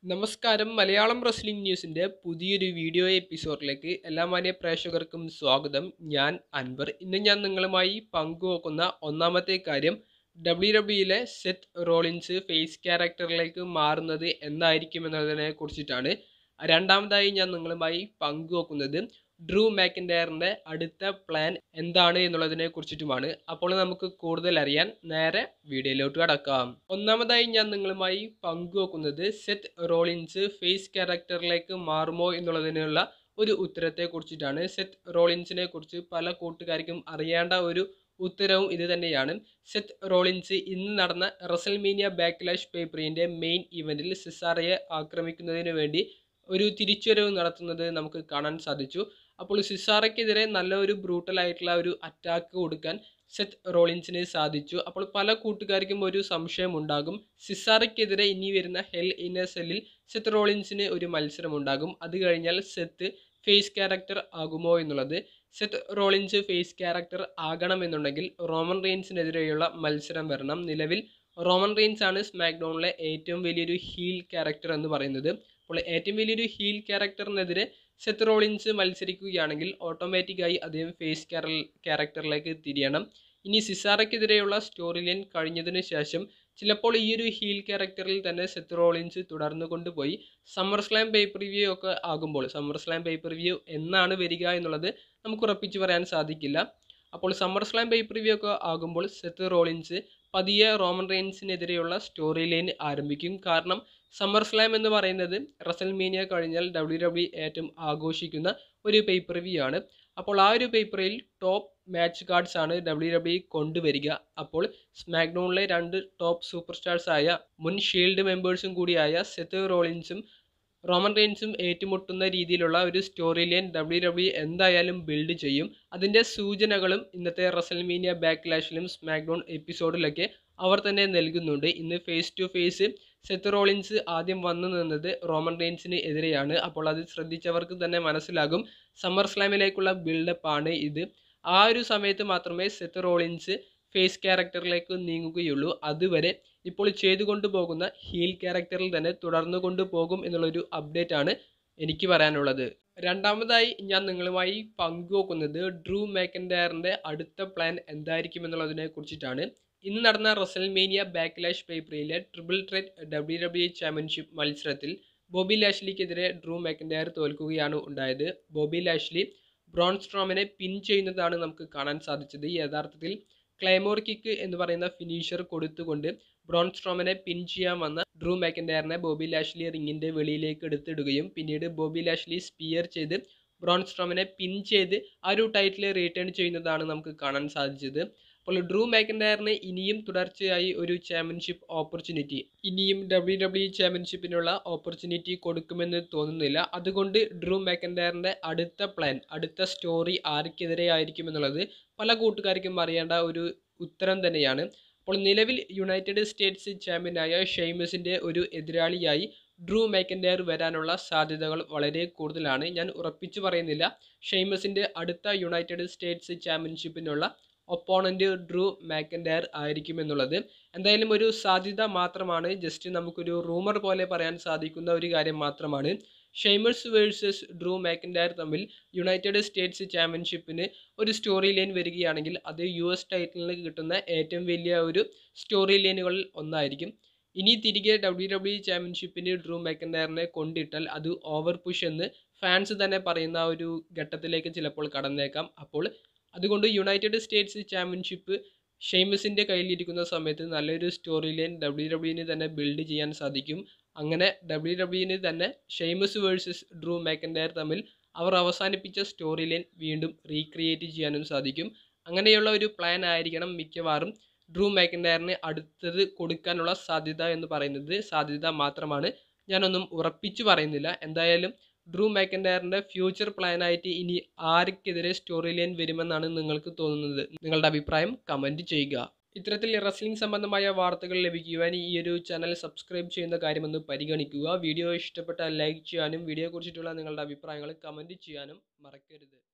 നമസ്കാരം മലയാളം റെസ്ലിംഗ് ന്യൂസിൻ്റെ പുതിയൊരു വീഡിയോ എപ്പിസോഡിലേക്ക് എല്ലാ മാന്യ പ്രേക്ഷകർക്കും സ്വാഗതം ഞാൻ അൻവർ ഇന്ന് ഞാൻ നിങ്ങളുമായി പങ്കുവെക്കുന്ന ഒന്നാമത്തെ കാര്യം ഡബ്ല്യു ഡബ്ല്യുയിലെ സെത്ത് റോളിൻസ് ഫേസ് ക്യാരക്ടറിലേക്ക് മാറുന്നത് എന്നായിരിക്കും എന്നതിനെ കുറിച്ചിട്ടാണ് രണ്ടാമതായി ഞാൻ നിങ്ങളുമായി പങ്കുവെക്കുന്നത് ഡ്രൂ മാക്കിൻഡയറിൻ്റെ അടുത്ത പ്ലാൻ എന്താണ് എന്നുള്ളതിനെ കുറിച്ചിട്ടുമാണ് അപ്പോൾ നമുക്ക് കൂടുതൽ അറിയാൻ നേരെ വീഡിയോയിലോട്ട് കടക്കാം ഒന്നാമതായി ഞാൻ നിങ്ങളുമായി പങ്കുവെക്കുന്നത് സെത്ത് റോളിൻസ് ഫേസ് ക്യാരക്ടറിലേക്ക് മാറുമോ എന്നുള്ളതിനുള്ള ഒരു ഉത്തരത്തെ കുറിച്ചിട്ടാണ് സെത്ത് റോളിൻസിനെ കുറിച്ച് പല കൂട്ടുകാർക്കും അറിയേണ്ട ഒരു ഉത്തരവും ഇത് തന്നെയാണ് സെത്ത് റോളിൻസ് ഇന്ന് നടന്ന റസൽമീനിയ ബാക്ക്ലാഷ് പേപ്പറിൻ്റെ മെയിൻ ഇവൻറ്റിൽ സിസാറയെ ആക്രമിക്കുന്നതിന് വേണ്ടി ഒരു തിരിച്ചുവരവ് നടത്തുന്നത് നമുക്ക് കാണാൻ സാധിച്ചു അപ്പോൾ സിസാറയ്ക്കെതിരെ നല്ല ഒരു ബ്രൂട്ടൽ ആയിട്ടുള്ള ഒരു അറ്റാക്ക് കൊടുക്കാൻ സെത്ത് റോളിൻസിന് സാധിച്ചു അപ്പോൾ പല കൂട്ടുകാർക്കും ഒരു സംശയം ഉണ്ടാകും സിസാറയ്ക്കെതിരെ ഇനി വരുന്ന ഹെൽ ഇൻ എ സെല്ലിൽ സെത്ത് റോളിൻസിന് ഒരു മത്സരം ഉണ്ടാകും അത് കഴിഞ്ഞാൽ സെത്ത് ഫേസ് ക്യാരക്ടർ ആകുമോ എന്നുള്ളത് സെത്ത് റോളിൻസ് ഫേസ് ക്യാരക്ടർ ആകണമെന്നുണ്ടെങ്കിൽ റോമൻ റെയിൻസിനെതിരെയുള്ള മത്സരം വരണം നിലവിൽ റോമൻ റെയിൻസ് ആണ് സ്മാക്ഡൗണിലെ ഏറ്റവും വലിയൊരു ഹീൽ ക്യാരക്ടർ എന്ന് പറയുന്നത് അപ്പോൾ ഏറ്റവും വലിയൊരു ഹീൽ ക്യാരക്ടറിനെതിരെ സെത്ത് റോളിൻസ് മത്സരിക്കുകയാണെങ്കിൽ ഓട്ടോമാറ്റിക്കായി അദ്ദേഹം ഫേസ് ക്യാരക്ടറിലേക്ക് തിരിയണം ഇനി സിസാറയ്ക്കെതിരെയുള്ള സ്റ്റോറി ലൈൻ കഴിഞ്ഞതിന് ശേഷം ചിലപ്പോൾ ഈ ഒരു ഹീൽ ക്യാരക്ടറിൽ തന്നെ സെത്ത് റോളിൻസ് തുടർന്നു കൊണ്ടുപോയി സമ്മർ സ്ലാം പേപ്പർ റിവ്യൂ ഒക്കെ ആകുമ്പോൾ സമ്മർ സ്ലാം പേപ്പർ റിവ്യൂ എന്നാണ് വരിക എന്നുള്ളത് നമുക്ക് ഉറപ്പിച്ച് പറയാൻ സാധിക്കില്ല അപ്പോൾ സമ്മർ സ്ലാം പേപ്പർ റിവ്യൂ ഒക്കെ ആകുമ്പോൾ സെത്ത് റോളിൻസ് പതിയെ റോമൻ റെയിൻസിനെതിരെയുള്ള സ്റ്റോറി ലൈൻ ആരംഭിക്കും കാരണം സമ്മർ സ്ലാം എന്ന് പറയുന്നത് റസൽമീനിയ കഴിഞ്ഞാൽ ഡബ്ല്യു ഡബ്ല്യു ഏറ്റവും ആഘോഷിക്കുന്ന ഒരു പേപ്പർ റിവ്യൂ ആണ് അപ്പോൾ ആ ഒരു പേപ്പറിൽ ടോപ്പ് മാച്ച് കാർഡ്സ് ആണ് ഡബ്ല്യു ഡബ്ല്യു കൊണ്ടുവരിക അപ്പോൾ സ്മാക്ഡൗണിലെ രണ്ട് ടോപ്പ് സൂപ്പർ സ്റ്റാർസ് ആയ മുൻ ഷീൽഡ് മെമ്പേഴ്സും കൂടിയായ സെത്ത് റോളിൻസും റോമൻ റെയിൻസും ഏറ്റുമുട്ടുന്ന രീതിയിലുള്ള ഒരു സ്റ്റോറി ലൈൻ ഡബ്ല്യു ഡബ്ല്യു എന്തായാലും ബിൽഡ് ചെയ്യും അതിൻ്റെ സൂചനകളും ഇന്നത്തെ റസൽമീനിയ ബാക്ക്ലാഷിലും സ്മാക്ഡൗൺ എപ്പിസോഡിലൊക്കെ അവർ തന്നെ നൽകുന്നുണ്ട് ഇന്ന് face to face Seth Rollins ആദ്യം വന്നു നിന്നത് റോമൻ റെയിൻസിന് എതിരെയാണ് അപ്പോൾ അത് ശ്രദ്ധിച്ചവർക്ക് തന്നെ മനസ്സിലാകും സമ്മർ സ്ലാമിലേക്കുള്ള ബിൽഡപ്പ് ആണ് ഇത് ആ ഒരു സമയത്ത് മാത്രമേ സെത്ത് റോളിൻസ് ഫേസ് ക്യാരക്ടറിലേക്ക് നീങ്ങുകയുള്ളൂ അതുവരെ ഇപ്പോൾ ചെയ്തുകൊണ്ടു പോകുന്ന ഹീൽ ക്യാരക്ടറിൽ തന്നെ തുടർന്നു കൊണ്ടുപോകും എന്നുള്ളൊരു അപ്ഡേറ്റ് ആണ് എനിക്ക് പറയാനുള്ളത് രണ്ടാമതായി ഞാൻ നിങ്ങളുമായി പങ്കുവെക്കുന്നത് ഡ്രൂ മാക്കൻഡയറിൻ്റെ അടുത്ത പ്ലാൻ എന്തായിരിക്കും എന്നുള്ളതിനെ കുറിച്ചിട്ടാണ് ഇന്ന് നടന്ന റസൽമേനിയ ബാക്ക്ലാഷ് പേപ്പറിലെ triple threat W W championship മത്സരത്തിൽ ബോബി ലാഷ്ലിക്കെതിരെ ഡ്രൂ മാക്കൻഡയർ തോൽക്കുകയാണ് ഉണ്ടായത് ബോബി ലാഷ്ലി ബ്രോൺ സ്ട്രോമിനെ പിൻ ചെയ്യുന്നതാണ് നമുക്ക് കാണാൻ സാധിച്ചത് യഥാർത്ഥത്തിൽ ക്ലൈമോർ കിക്ക് എന്ന് പറയുന്ന ഫിനിഷർ കൊടുത്തുകൊണ്ട് ബ്രോൺ സ്ട്രോമിനെ പിൻ ചെയ്യാൻ വന്ന ഡ്രൂ മാക്കൻഡയറിനെ ബോബി ലാഷ്ലി റിങ്ങിൻ്റെ വെളിയിലേക്ക് എടുത്തിടുകയും പിന്നീട് ബോബി ലാഷ്ലി സ്പിയർ ചെയ്ത് ബ്രോൺ സ്ട്രോമിനെ പിൻ ചെയ്ത് ആ ഒരു ടൈറ്റിൽ റീറ്റേൺ ചെയ്യുന്നതാണ് നമുക്ക് കാണാൻ സാധിച്ചത് അപ്പോൾ ഡ്രൂ മാക്കൻഡയറിന് ഇനിയും തുടർച്ചയായി ഒരു ചാമ്പ്യൻഷിപ്പ് ഓപ്പർച്യൂണിറ്റി ഇനിയും ഡബ്ല്യു ഡബ്ല്യു ചാമ്പ്യൻഷിപ്പിനുള്ള ഓപ്പർച്യൂണിറ്റി കൊടുക്കുമെന്ന് തോന്നുന്നില്ല അതുകൊണ്ട് ഡ്രൂ മാക്കൻഡയറിൻ്റെ അടുത്ത പ്ലാൻ അടുത്ത സ്റ്റോറി ആർക്കെതിരെ ആയിരിക്കും എന്നുള്ളത് പല കൂട്ടുകാർക്കും അറിയേണ്ട ഒരു ഉത്തരം തന്നെയാണ് അപ്പോൾ നിലവിൽ യുണൈറ്റഡ് സ്റ്റേറ്റ്സ് ചാമ്പ്യനായ ഷെയ്മസിൻ്റെ ഒരു എതിരാളിയായി ഡ്രൂ മാക്കൻഡയർ വരാനുള്ള സാധ്യതകൾ വളരെ കൂടുതലാണ് ഞാൻ ഉറപ്പിച്ചു പറയുന്നില്ല ഷെയ്മസിൻ്റെ അടുത്ത യുണൈറ്റഡ് സ്റ്റേറ്റ്സ് ചാമ്പ്യൻഷിപ്പിനുള്ള ഒപ്പോണൻ്റ് ഡ്രൂ മാക്കൻഡയർ ആയിരിക്കും എന്നുള്ളത് എന്തായാലും ഒരു സാധ്യത മാത്രമാണ് ജസ്റ്റ് നമുക്കൊരു റൂമർ പോലെ പറയാൻ സാധിക്കുന്ന ഒരു കാര്യം മാത്രമാണ് ഷെയ്മേഴ്സ് വേഴ്സസ് ഡ്രൂ മാക്കൻഡയർ തമ്മിൽ യുണൈറ്റഡ് സ്റ്റേറ്റ്സ് ചാമ്പ്യൻഷിപ്പിന് ഒരു സ്റ്റോറി ലൈൻ വരികയാണെങ്കിൽ അത് യു എസ് ടൈറ്റിലിന് കിട്ടുന്ന ഏറ്റവും വലിയ ഒരു സ്റ്റോറി ലൈനുകളിൽ ഒന്നായിരിക്കും ഇനി തിരികെ ഡബ്ല്യു ഡബ്ല്യു ചാമ്പ്യൻഷിപ്പിന് ഡ്രൂ മാക്കൻഡയറിനെ കൊണ്ടിട്ടാൽ അത് ഓവർ പുഷ് എന്ന് ഫാൻസ് തന്നെ പറയുന്ന ഒരു ഘട്ടത്തിലേക്ക് ചിലപ്പോൾ കടന്നേക്കാം അപ്പോൾ അതുകൊണ്ട് യുണൈറ്റഡ് സ്റ്റേറ്റ്സ് ചാമ്പ്യൻഷിപ്പ് ഷെയ്മസിൻ്റെ കയ്യിലിരിക്കുന്ന സമയത്ത് നല്ലൊരു സ്റ്റോറി ലൈൻ ഡബ്ല്യു ഡബ്ല്യുവിന് തന്നെ ബിൽഡ് ചെയ്യാൻ സാധിക്കും അങ്ങനെ ഡബ്ല്യു ഡബ്ല്യുവിന് തന്നെ ഷെയ്മസ് വേഴ്സസ് ഡ്രൂ മാക്കൻഡയർ തമ്മിൽ അവർ അവസാനിപ്പിച്ച സ്റ്റോറി ലൈൻ വീണ്ടും റീക്രിയേറ്റ് ചെയ്യാനും സാധിക്കും അങ്ങനെയുള്ള ഒരു പ്ലാൻ ആയിരിക്കണം മിക്കവാറും ഡ്രൂ മാക്കൻഡയറിന് അടുത്തത് കൊടുക്കാനുള്ള സാധ്യത എന്ന് പറയുന്നത് സാധ്യത മാത്രമാണ് ഞാനൊന്നും ഉറപ്പിച്ചു പറയുന്നില്ല എന്തായാലും ഡ്രൂ മാക്കൻഡയറിൻ്റെ ഫ്യൂച്ചർ പ്ലാനായിട്ട് ഇനി ആർക്കെതിരെ സ്റ്റോറി ലൈൻ വരുമെന്നാണ് നിങ്ങൾക്ക് തോന്നുന്നത് നിങ്ങളുടെ അഭിപ്രായം കമൻറ്റ് ചെയ്യുക ഇത്തരത്തിൽ റെസ്ലിംഗ് സംബന്ധമായ വാർത്തകൾ ലഭിക്കുവാൻ ഈ ഒരു ചാനൽ സബ്സ്ക്രൈബ് ചെയ്യുന്ന കാര്യമൊന്ന് പരിഗണിക്കുക വീഡിയോ ഇഷ്ടപ്പെട്ടാൽ ലൈക്ക് ചെയ്യാനും വീഡിയോയെക്കുറിച്ചിട്ടുള്ള നിങ്ങളുടെ അഭിപ്രായങ്ങൾ കമൻറ്റ് ചെയ്യാനും മറക്കരുത്